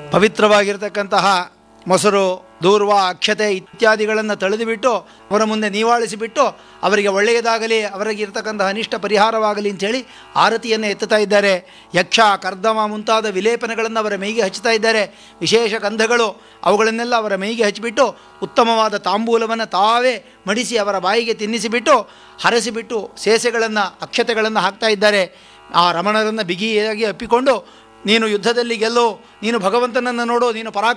ಪವಿತ್ರವಾಗಿರ್ತಕ್ಕಂತಹ ಮೊಸರು ದೂರ್ವ ಅಕ್ಷತೆ ಇತ್ಯಾದಿಗಳನ್ನು ತಳೆದುಬಿಟ್ಟು ಅವರ ಮುಂದೆ ನೀವಾಳಿಸಿಬಿಟ್ಟು ಅವರಿಗೆ ಒಳ್ಳೆಯದಾಗಲಿ ಅವರಿಗೆ ಇರತಕ್ಕಂತಹ ಅನಿಷ್ಟ ಪರಿಹಾರವಾಗಲಿ ಅಂಥೇಳಿ ಆರತಿಯನ್ನು ಎತ್ತುತ್ತಾ ಇದ್ದಾರೆ ಯಕ್ಷ ಕರ್ದಮ ಮುಂತಾದ ವಿಲೇಪನಗಳನ್ನು ಅವರ ಮೈಗೆ ಹಚ್ಚುತ್ತಾ ಇದ್ದಾರೆ ವಿಶೇಷ ಗಂಧಗಳು ಅವುಗಳನ್ನೆಲ್ಲ ಅವರ ಮೈಗೆ ಹಚ್ಚಿಬಿಟ್ಟು ಉತ್ತಮವಾದ ತಾಂಬೂಲವನ್ನು ತಾವೇ ಮಡಿಸಿ ಅವರ ಬಾಯಿಗೆ ತಿನ್ನಿಸಿಬಿಟ್ಟು ಹರಸಿಬಿಟ್ಟು ಸೇಸೆಗಳನ್ನು ಅಕ್ಷತೆಗಳನ್ನು ಹಾಕ್ತಾ ಇದ್ದಾರೆ ಆ ರಮಣರನ್ನು ಬಿಗಿಯಾಗಿ ಅಪ್ಪಿಕೊಂಡು ನೀನು ಯುದ್ಧದಲ್ಲಿ ಗೆಲ್ಲು ನೀನು ಭಗವಂತನನ್ನು ನೋಡು ನೀನು ಪರಾಕ್